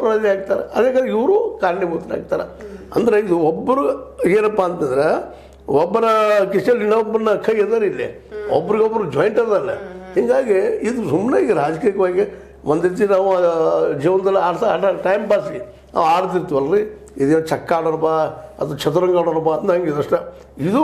ಅಪರಾಧಿ ಆಗ್ತಾರೆ ಅದಕ್ಕೆ ಇವರು ಕಾರಣೀಭೂತರಾಗ್ತಾರೆ ಅಂದ್ರೆ ಇದು ಒಬ್ಬರು ಏನಪ್ಪ ಅಂತಂದ್ರೆ ಒಬ್ಬರ ಕಿಶಲ್ ಇನ್ನೊಬ್ಬರನ್ನ ಕೈ ಅದಾರ ಇಲ್ಲಿ ಒಬ್ರಿಗೊಬ್ರು ಜಾಯಿಂಟ್ ಅದಲ್ಲ ಹಿಂಗಾಗಿ ಇದು ಸುಮ್ಮನೆ ಈಗ ರಾಜಕೀಯವಾಗಿ ಒಂದು ರೀತಿ ನಾವು ಆ, ಜೀವನದಲ್ಲಿ ಆಡ್ಸ ಆಟ ಟೈಮ್ ಪಾಸ್ಗೆ ನಾವು ಆಡ್ತಿರ್ತೀವಲ್ರಿ ಇದೇನು ಚಕ್ಕ ಆಡೋಣಪ್ಪ ಅದು ಚದುರಂಗ ಆಡೋಣಪ್ಪ ಅಂತ ಹಂಗೆ ಇದಷ್ಟ ಇದು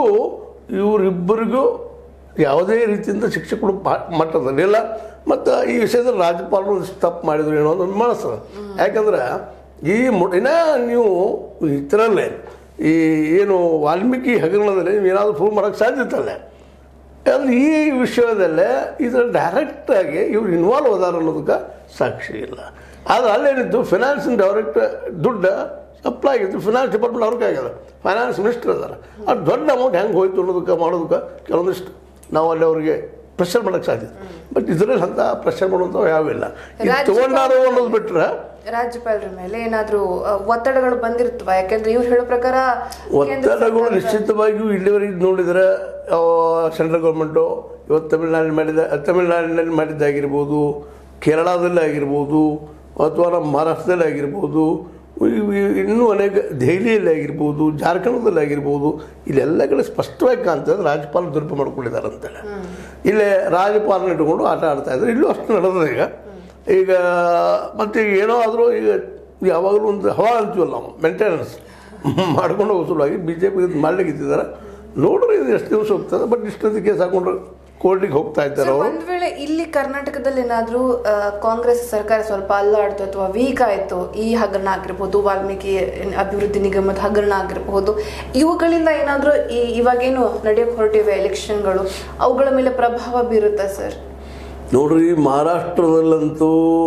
ಇವರಿಬ್ಬರಿಗೂ ಯಾವುದೇ ರೀತಿಯಿಂದ ಶಿಕ್ಷೆ ಕೊಡೋ ಪಾ- ಮಟ್ಟದಲ್ಲಿಲ್ಲ ಮತ್ತು ಈ ವಿಷಯದಲ್ಲಿ ರಾಜ್ಯಪಾಲರು ಒಂದಿಷ್ಟು ತಪ್ಪು ಮಾಡಿದ್ರು ಏನೋ ಅಂತ ಮನಸ್ಸು ಯಾಕಂದ್ರೆ ಈ ಮುಡಿನ ನೀವು ಇದರಲ್ಲೇ ಈ ಏನು ವಾಲ್ಮೀಕಿ ಹಗರಣದಲ್ಲಿ ನೀವು ಏನಾದರೂ ಪ್ರೂವ್ ಮಾಡೋಕ್ಕೆ ಸಾಧ್ಯತೆ ಇಲ್ಲ ಅಂದ್ರೆ ಈ ವಿಷಯದಲ್ಲೇ ಇದ್ರ ಡೈರೆಕ್ಟಾಗಿ ಇವ್ರು ಇನ್ವಾಲ್ವ್ ಅದಾರ ಅನ್ನೋದಕ್ಕೆ ಸಾಕ್ಷಿ ಇಲ್ಲ ಆದರೆ ಅಲ್ಲೇನಿತ್ತು ಫಿನಾನ್ಸಿನ ಡೈರೆಕ್ಟ್ ದುಡ್ಡು ಸಪ್ಲೈ ಆಗಿತ್ತು ಫಿನಾನ್ಸ್ ಡಿಪಾರ್ಟ್ಮೆಂಟ್ ಅವ್ರಿಗೆ ಆಗ್ಯದ ಫೈನಾನ್ಸ್ ಮಿನಿಸ್ಟರ್ ಅದಾರ ಅದು ದೊಡ್ಡ ಅಮೌಂಟ್ ಹೆಂಗೆ ಹೋಯ್ತು ಅನ್ನೋದಕ್ಕೆ ಮಾಡೋದಕ್ಕೆ ಕೆಲವೊಂದಿಷ್ಟು ನಾವು ಅಲ್ಲಿ ಅವರಿಗೆ ಪ್ರೆಷರ್ ಮಾಡೋಕ್ಕೆ ಸಾಧ್ಯತೆ ಬಟ್ ಇದರಲ್ಲಿ ಅಂತ ಪ್ರೆಷರ್ ಮಾಡುವಂಥವು ಯಾವಿಲ್ಲ ಇದು ರಾಜ್ಯಪಾಲ- ತೊಗೊಂಡಾರು ಅನ್ನೋದು ಬಿಟ್ಟರೆ ರಾಜ್ಯಪಾಲರ ಮೇಲೆ ಏನಾದ್ರೂ ಅ, ಒತ್ತಡಗಳು ಬಂದಿರ್ತವ ಯಾಕಂದ್ರೆ ಇವ್ರು ಹೇಳೋ ಪ್ರಕಾರ ಕೇಂದ್ರ ಒತ್ತಡಗಳು ಸರ್ಕಾರ- ನಿಶ್ಚಿತವಾಗಿಯೂ ಇಲ್ಲಿವರೆಗೆ ನೋಡಿದರೆ ಸೆಂಟ್ರಲ್ ಗೌರ್ಮೆಂಟು ಇವತ್ತು ತಮಿಳ್ನಾಡಿನಲ್ಲಿ ಮಾಡಿದ ತಮಿಳ್ನಾಡಿನಲ್ಲಿ ಮಾಡಿದ್ದಾಗಿರ್ಬೋದು ಕೇರಳದಲ್ಲಿ ಆಗಿರ್ಬೋದು ಅಥವಾ ನಮ್ಮ ಮಹಾರಾಷ್ಟ್ರದಲ್ಲಿ ಆಗಿರ್ಬೋದು ಇವ್- ಇವ್- ಇನ್ನೂ ಅನೇಕ ದೆಹಲಿಯಲ್ಲಿ ಆಗಿರ್ಬೋದು ಜಾರ್ಖಂಡದಲ್ಲಿ ಆಗಿರ್ಬೋದು ಇಲ್ಲೆಲ್ಲ ಕಡೆ ಸ್ಪಷ್ಟವಾಗಿ ಕಾಣ್ತದೆ ರಾಜ್ಯಪಾಲ ದುರುಪ ಮಾಡ್ಕೊಂಡಿದ್ದಾರೆ ಅಂತೇಳಿ ಇಲ್ಲೇ ರಾಜ್ಯಪಾಲನ ಇಟ್ಕೊಂಡು ಆಟ ಆಡ್ತಾ ಇದ್ದಾರೆ ಇಲ್ಲೂ ಅಷ್ಟು ನಡೆದ್ರೆ ಈಗ ಈಗ ಮತ್ತು ಈಗ ಏನೋ ಆದರೂ ಈಗ ಯಾವಾಗಲೂ ಒಂದು ಹವಾ ಅಂತೀವಲ್ಲ ನಾವು ಮೇಂಟೆನೆನ್ಸ್ ಮಾಡ್ಕೊಂಡು ಹೋಗೋ ಸಲುವಾಗಿ ಬಿ ಜೆ ಪಿ ಮಾಡ್ಲಿಕ್ಕೆ ಇದ್ದಾರೆ ನೋಡ್ರಿ ಇದು ಎಷ್ಟು ದಿವಸ ಹೋಗ್ತದೆ ಬಟ್ ಇಷ್ಟೊಂದು ಕೇಸ್ ಹಾಕೊಂಡ್ರೆ ಕೋರ್ಟಿಗೆ ಹೋಗ್ತಾ ಇದ್ದಾರೆ ಸರ್, ಅವರು ಒಂದ್ ವೇಳೆ ಇಲ್ಲಿ ಕರ್ನಾಟಕದಲ್ಲಿ ಏನಾದ್ರೂ ಆ, ಕಾಂಗ್ರೆಸ್ ಸರ್ಕಾರ ಸ್ವಲ್ಪ ಅಲ್ಲಾಡ್ತು ಅಥವಾ ವೀಕ್ ಆಯ್ತು ಈ ಹಗರಣ ಆಗಿರ್ಬೋದು ವಾಲ್ಮೀಕಿ ಅಭಿವೃದ್ಧಿ ನಿಗಮದ ಹಗರಣ ಆಗಿರಬಹುದು ಇವುಗಳಿಂದ ಏನಾದ್ರೂ ಈ ಇವಾಗೇನು ನಡೆಯಕ್ಕೆ ಹೊರಟಿವೆ ಎಲೆಕ್ಷನ್ಗಳು ಅವುಗಳ ಮೇಲೆ ಪ್ರಭಾವ ಬೀರುತ್ತಾ ಸರ್ ನೋಡ್ರಿ ಮಹಾರಾಷ್ಟ್ರದಲ್ಲಂತೂ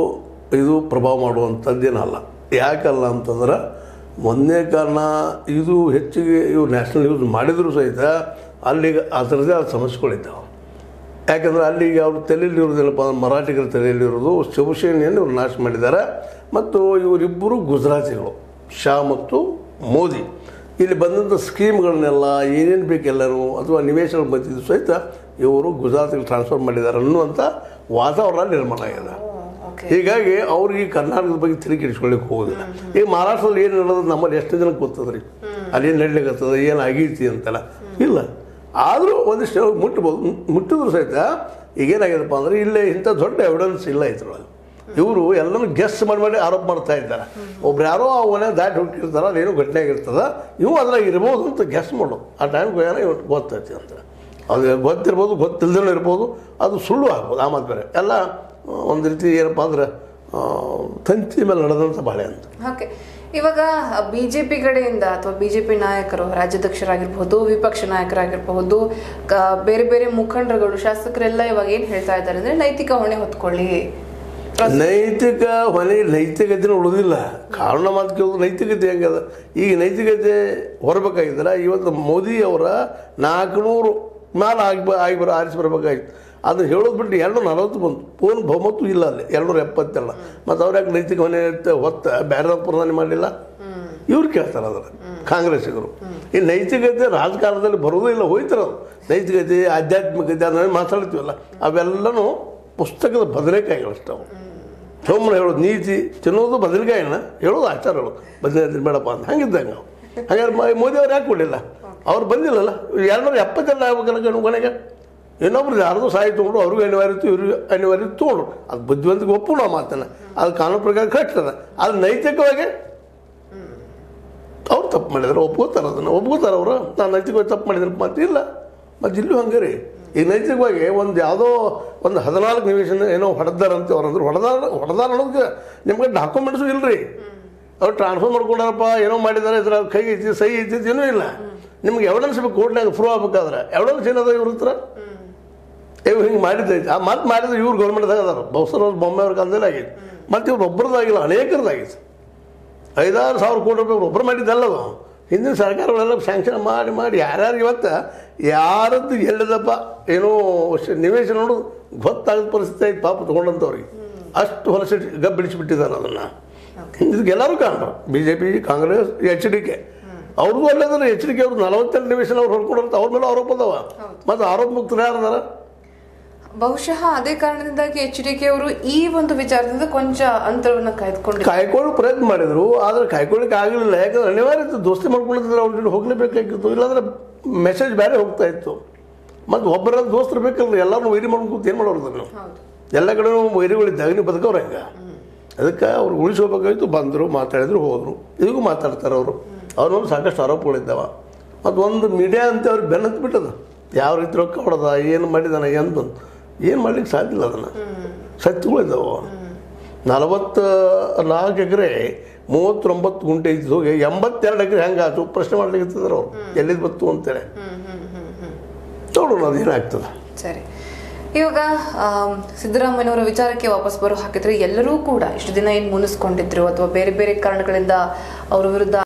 ಇದು ಪ್ರಭಾವ ಮಾಡುವಂಥದ್ದೇನಲ್ಲ ಯಾಕಲ್ಲ ಅಂತಂದ್ರೆ ಒಂದನೇ ಕಾರಣ ಇದು ಹೆಚ್ಚಿಗೆ ಇವು ನ್ಯಾಷನಲ್ ಯೂಸ್ ಮಾಡಿದರೂ ಸಹಿತ ಅಲ್ಲಿಗೆ ಅದರದ್ದೇ ಆದ ಸಮಸ್ಯೆಗಳಿದ್ದಾವೆ ಯಾಕಂದರೆ ಅಲ್ಲಿಗೆ ಅವ್ರ ತಲೆಯಲ್ಲಿ ಇರೋದಿಲ್ಲಪ್ಪ ಅಂದ್ರೆ ಮರಾಠಿಗರ ತಲೆಯಲ್ಲಿ ಇರೋದು ಶಿವಸೇನೆಯನ್ನು ಇವರು ನಾಶ ಮಾಡಿದ್ದಾರೆ ಮತ್ತು ಇವರಿಬ್ಬರು ಗುಜರಾತಿಗಳು ಶಾ ಮತ್ತು ಮೋದಿ ಇಲ್ಲಿ ಬಂದಂಥ ಸ್ಕೀಮ್ಗಳನ್ನೆಲ್ಲ ಏನೇನು ಬೇಕೆಲ್ಲರೂ ಅಥವಾ ನಿವೇಶನ ಬಂದಿದ್ದು ಸಹಿತ ಇವರು ಗುಜರಾತಿಗೆ ಟ್ರಾನ್ಸ್ಫರ್ ಮಾಡಿದ್ದಾರೆ ಅನ್ನುವಂಥ ವಾತಾವರಣ ನಿರ್ಮಾಣ ಆಗಿದೆ ಓಕೆ ಹೀಗಾಗಿ ಅವ್ರಿಗೆ ಈ ಕರ್ನಾಟಕದ ಬಗ್ಗೆ ತಿರುಗಿ ಇಡ್ಸ್ಕೊಳ್ಳಿಕ್ಕೆ ಹೋಗೋದಿಲ್ಲ ಈಗ ಮಹಾರಾಷ್ಟ್ರದಲ್ಲಿ ಏನು ನಡೆದು ನಮ್ಮಲ್ಲಿ ಎಷ್ಟು ಜನಕ್ಕೆ ಗೊತ್ತದ್ರಿ ಅಲ್ಲಿ ಏನು ನಡ್ಲಿಕ್ಕತ್ತದ ಏನು ಆಗೈತಿ ಅಂತೆಲ್ಲ ಇಲ್ಲ ಆದರೂ ಒಂದಿಷ್ಟು ಅವ್ರಿಗೆ ಮುಟ್ಬೋದು ಮು- ಮುಟ್ಟಿದ್ರು ಸಹಿತ ಈಗೇನಾಗಿದೆಪ್ಪ ಅಂದರೆ ಇಲ್ಲೇ ಇಂಥ ದೊಡ್ಡ ಎವಿಡೆನ್ಸ್ ಇಲ್ಲ ಇದ್ರೊಳಗೆ ಇವರು ಎಲ್ಲನೂ ಗೆಸ್ ಮಾಡಿ ಮಾಡಿ ಆರೋಪ ಮಾಡ್ತಾ ಇದ್ದಾರೆ ಒಬ್ರು ಯಾರೋ ಅವನೇ ದಾಟಿ ಹುಟ್ಟಿರ್ತಾರೆ ಅದೇನೋ ಘಟನೆ ಆಗಿರ್ತದೆ ಇವು ಅದ್ರಾಗ ಇರ್ಬೋದು ಅಂತ ಗೆಸ್ ಮಾಡು ಆ ಟೈಮ್ಗೆ ಏನೋ ಇವತ್ತು ಗೊತ್ತೈತಿ ಅಂತ ಅದು ಗೊತ್ತಿರ್ಬೋದು ಗೊತ್ತಿಲ್ಲದೇ ಇರ್ಬೋದು ಅದು ಸುಳ್ಳು ಆಗ್ಬೋದು ಆ ಮಾತು ಬೇರೆ ಎಲ್ಲ ಒಂದು ರೀತಿ ಏನಪ್ಪ ಅಂದ್ರೆ ಆ, ತಂತಿ ಮೇಲೆ ನಡೆದಂಥ ಬಾಳೆ ಅಂತ ಓಕೆ ಇವಾಗ ಬಿಜೆಪಿ ಕಡೆಯಿಂದ ಅಥವಾ ಬಿಜೆಪಿ ನಾಯಕರು ರಾಜ್ಯಾಧ್ಯಕ್ಷರಾಗಿರ್ಬಹುದು ವಿಪಕ್ಷ ನಾಯಕರಾಗಿರಬಹುದು ಕ- ಬೇರೆ ಬೇರೆ ಮುಖಂಡರುಗಳು ಶಾಸಕರೆಲ್ಲ ಇವಾಗ ಏನ್ ಹೇಳ್ತಾ ಇದ್ದಾರೆ ಅಂದ್ರೆ ನೈತಿಕ ಹೊಣೆ ಹೊತ್ಕೊಳ್ಳಿ ನೈತಿಕ ಹೊಣೆ ನೈತಿಕತೆನೂ ಉಳಿದಿಲ್ಲ ಕಾರಣ ಮಾತು ಕೇಳಿದ್ರು ನೈತಿಕತೆ ಹೆಂಗದ ಈಗ ನೈತಿಕತೆ ಹೊರಬೇಕಾಗಿದ್ರೆ ಇವತ್ತು ಮೋದಿ ಅವರ ನಾಲ್ಕುನೂರು ಮೇಲೆ ಆಗಿ ಬ ಆಗಿ ಬರೋ ಆರಿಸಿ ಬರ್ಬೇಕಾಗಿತ್ತು ಅದನ್ನ ಹೇಳೋದು ಬಿಟ್ಟು ಎರಡು ನಲವತ್ತು ಬಂತು ಪೂರ್ಣ ಬಹುಮತ ಇಲ್ಲ ಅಲ್ಲಿ ಎರಡುನೂರ ಎಪ್ಪತ್ತೆಲ್ಲ ಮತ್ತು ಅವ್ರು ಯಾಕೆ ನೈತಿಕ ಹೊಣೆ ಅಂತ ಹೊತ್ತ ಬೇರೆ ಪ್ರಧಾನಿ ಮಾಡಲಿಲ್ಲ ಇವ್ರು ಕೇಳ್ತಾರೆ ಅದನ್ನು ಕಾಂಗ್ರೆಸ್ಸಿಗರು ಈ ನೈತಿಕತೆ ರಾಜಕಾರಣದಲ್ಲಿ ಬರೋದು ಇಲ್ಲ ಹೋಯ್ತಿರೋದು ನೈತಿಕತೆ ಆಧ್ಯಾತ್ಮಿಕತೆ ಅದನ್ನ ಮಾತಾಡ್ತೀವಲ್ಲ ಅವೆಲ್ಲನೂ ಪುಸ್ತಕದ ಬದನೆಕಾಯಿಗಳಷ್ಟವು ಸುಮ್ಮನೆ ಹೇಳೋದು ನೀತಿ ತಿನ್ನೋದು ಬದನೆಕಾಯಿನ ಹೇಳೋದು ಆಚಾರಗಳು ಬದನೆಕಾಯಿ ತಿನ್ಬೇಡಪ್ಪ ಅಂತ ಹಂಗಿದ್ದಂಗೆ ನಾವು ಹಾಗಾದ್ರೆ ಮ- ಮೋದಿ ಅವ್ರು ಯಾಕೆ ಕೊಡಲಿಲ್ಲ ಅವ್ರು ಬಂದಿಲ್ಲಲ್ಲ ಎರಡುನೂರ ಎಪ್ಪತ್ತೆಲ್ಲ ಆಗ್ಬೇಕಲ್ಲ ಕೊನೆಗೆ ಇನ್ನೊಬ್ರು ಯಾರ್ದು ಸಾಯಿ ತೊಗೊಂಡು ಅವ್ರಿಗೂ ಅನಿವಾರ್ಯ ಇತ್ತು ಇವ್ರಿಗೆ ಅನಿವಾರ್ಯ ಇತ್ತು ತೊಗೊಂಡು ಅದು ಬುದ್ಧಿವಂತಿಗೆ ಒಪ್ಪು ನಾವು ಮಾತನ್ನ ಅದು ಕಾನೂನು ಪ್ರಕಾರ ಕಟ್ಟದ ಅದು ನೈತಿಕವಾಗಿ ಅವ್ರು ತಪ್ಪು ಮಾಡಿದ್ರು ಒಪ್ಕೋತಾರೆ ಅದನ್ನು ಒಪ್ಕೋತಾರೆ ಅವರು ನಾನು ನೈತಿಕವಾಗಿ ತಪ್ಪು ಮಾಡಿದ್ರೆ ಮತ್ತೆ ಇಲ್ಲ ಮತ್ತು ಇಲ್ಲೂ ಹಂಗೆ ರೀ ಈಗ ನೈತಿಕವಾಗಿ ಒಂದು ಯಾವುದೋ ಒಂದು ಹದಿನಾಲ್ಕು ನಿಮಿಷನ ಏನೋ ಹೊಡೆದಾರಂತೆ ಅವ್ರಂದ್ರೆ ಹೊಡೆದಾರ ಹೊಡೆದಾರ ಅನ್ನೋದಕ್ಕೆ ನಿಮ್ಗೆ ಡಾಕ್ಯುಮೆಂಟ್ಸು ಇಲ್ಲ ರೀ ಅವ್ರು ಟ್ರಾನ್ಸ್ಫರ್ ಮಾಡ್ಕೊಂಡಾರಪ್ಪ ಏನೋ ಮಾಡಿದ್ದಾರೆ ಇದ್ರ ಕೈ ಐತಿ ಸಹಿ ಐತಿ ಏನೂ ಇಲ್ಲ ನಿಮ್ಗೆ ಎವಿಡೆನ್ಸ್ ಬೇಕು ಕೋರ್ಟ್ನಾಗ ಪ್ರೂವ್ ಆಗ್ಬೇಕಾದ್ರೆ ಎವಿಡೆನ್ಸ್ ಏನದ ಇವ್ರ ಹತ್ರ ಇವ್ ಹಿಂಗೆ ಮಾಡಿದ್ದೈತಿ ಆ ಮಾತು ಮಾಡಿದ್ರೆ ಇವ್ರು ಗೌರ್ಮೆಂಟ್ದಾಗ ಅದಾರ ಬಹುಸರ ಬೊಮ್ಮೆ ಅವ್ರ ಕಾಲದಲ್ಲಿ ಆಗೈತಿ ಮತ್ತು ಇವ್ರು ಒಬ್ಬರದಾಗಿಲ್ಲ ಅನೇಕರದಾಗೈತಿ ಐದಾರು ಸಾವಿರ ಕೋಟಿ ರೂಪಾಯಿ ಇವ್ರು ಒಬ್ಬರು ಮಾಡಿದ್ದಲ್ಲ ಅದು ಹಿಂದಿನ ಸರ್ಕಾರಗಳೆಲ್ಲ ಸ್ಯಾಂಕ್ಷನ್ ಮಾಡಿ ಮಾಡಿ ಯಾರ್ಯಾರು ಇವತ್ತು ಯಾರದ್ದು ಎಲ್ಲಿದಪ್ಪ ಏನೋ ಶ- ನಿವೇಶನ ನೋಡು ಗೊತ್ತಾಗದ ಪರಿಸ್ಥಿತಿ ಐತಿ ಪಾಪ ತೊಗೊಂಡಂಥವ್ರಿಗೆ ಅಷ್ಟು ಹೊಲಸಿ ಗಬ್ಬಿಡಿಸಿಬಿಟ್ಟಿದ್ದಾರೆ ಅದನ್ನು ಇದಕ್ಕೆ ಎಲ್ಲರೂ ಕಾಣ್ರು B J P Congress H D K ಅವ್ರದ್ದು ಅಲ್ಲದ್ರೆ ಎಚ್ ಡಿ ಕೆ ಅವ್ರು ನಲವತ್ತೆಂಟು ನಿವೇಶನ ಅವ್ರು ಹೊಡ್ಕೊಂಡಿರ್ತಾರೆ ಅವ್ರ ಮೇಲೆ ಆರೋಪ ಅದಾವ ಮತ್ತು ಆರೋಪ ಮುಕ್ತರು ಯಾರು ಅದಾರ ಬಹುಶಃ ಅದೇ ಕಾರಣದಿಂದಾಗಿ ಎಚ್ ಡಿ ಕೆ ಅವರು ಈ ಒಂದು ವಿಚಾರದಿಂದ ಕೊಂಚ ಅಂತರವನ್ನ ಕಾಯ್ದುಕೊಂಡಿದ್ದಾರೆ ಕಾಯ್ಕೊಳ್ಳೋ ಪ್ರಯತ್ನ ಮಾಡಿದ್ರು ಆದ್ರೆ ಕಾಯ್ಕೊಳ್ಳಿಕ್ಕೆ ಆಗಲಿಲ್ಲ ಯಾಕಂದ್ರೆ ಅನಿವಾರ್ಯ ಇತ್ತು ದೋಸ್ತಿ ಮಾಡ್ಕೊಂಡಿದ್ರೆ ಅವ್ರ ಜೊತೆ ಹೋಗ್ಲೇಬೇಕಾಗಿತ್ತು ಇಲ್ಲಾಂದ್ರೆ ಮೆಸೇಜ್ ಬೇರೆ ಹೋಗ್ತಾ ಇತ್ತು ಮತ್ತು ಒಬ್ಬರ ದೋಸ್ತರು ಬೇಕಲ್ರಿ ಎಲ್ಲರೂ ವೈರಿ ಮಾಡ್ಕೊಂಡು ಏನು ಮಾಡೋರು ಅದನ್ನು ಹೌದು ಎಲ್ಲ ಕಡೆ ವೈರಿಗಳಿದ್ದಾಗ ನೀವು ಬದುಕವ್ರು ಹೆಂಗೆ ಅದಕ್ಕೆ ಅವ್ರು ಉಳಿಸ್ಕೋಬೇಕಾಗಿತ್ತು ಬಂದರು ಮಾತಾಡಿದ್ರು ಹೋದರು ಇದಕ್ಕೂ ಮಾತಾಡ್ತಾರೆ ಅವರು ಅವ್ರ ಮೇಲೆ ಸಾಕಷ್ಟು ಆರೋಪಗಳಿದ್ದಾವ ಮತ್ತು ಒಂದು ಮೀಡಿಯಾ ಅಂತ ಅವ್ರಿಗೆ ಬೆನ್ನತ್ತು ಬಿಟ್ಟದ ಯಾವ ರೀತಿ ರೊಕ್ಕ ಹೊಡೆದ ಏನು ಮಾಡಿದಾನ ಎಂದು ಏನು ಮಾಡ್ಲಿಕ್ಕೆ ಸಾಧ್ಯ ಇಲ್ಲ ಅದನ್ನು ಸತ್ಯಗಳಿದ್ದಾವೆ ನಲವತ್ತ ನಾಲ್ಕು ಎಕರೆ ಮೂವತ್ತೊಂಬತ್ತು ಗುಂಟೆ ಇದ್ದು ಎಂಬತ್ತೆರಡು ಎಕರೆ ಹೆಂಗೆ ಆಯ್ತು ಪ್ರಶ್ನೆ ಮಾಡ್ಲಿಕ್ಕೆ ಅವ್ರು ಎಲ್ಲಿದ್ದು ಬತ್ತು ಅಂತೇಳಿ ಹ್ಮ್ ಹ್ಮ್ ಹ್ಮ್ ಹ್ಮ್ ನೋಡೋಣ ಅದು ಏನಾಗ್ತದೆ ಸರಿ ಇವಾಗ ಆಮ್, ಸಿದ್ದರಾಮಯ್ಯನವರ ವಿಚಾರಕ್ಕೆ ವಾಪಸ್ ಬರೋ ಹಾಕಿದ್ರೆ ಎಲ್ಲರೂ ಕೂಡ ಇಷ್ಟು ದಿನ ಏನು ಮುನಿಸ್ಕೊಂಡಿದ್ರು ಅಥವಾ ಬೇರೆ ಬೇರೆ ಕಾರಣಗಳಿಂದ ಅವರ ವಿರುದ್ಧ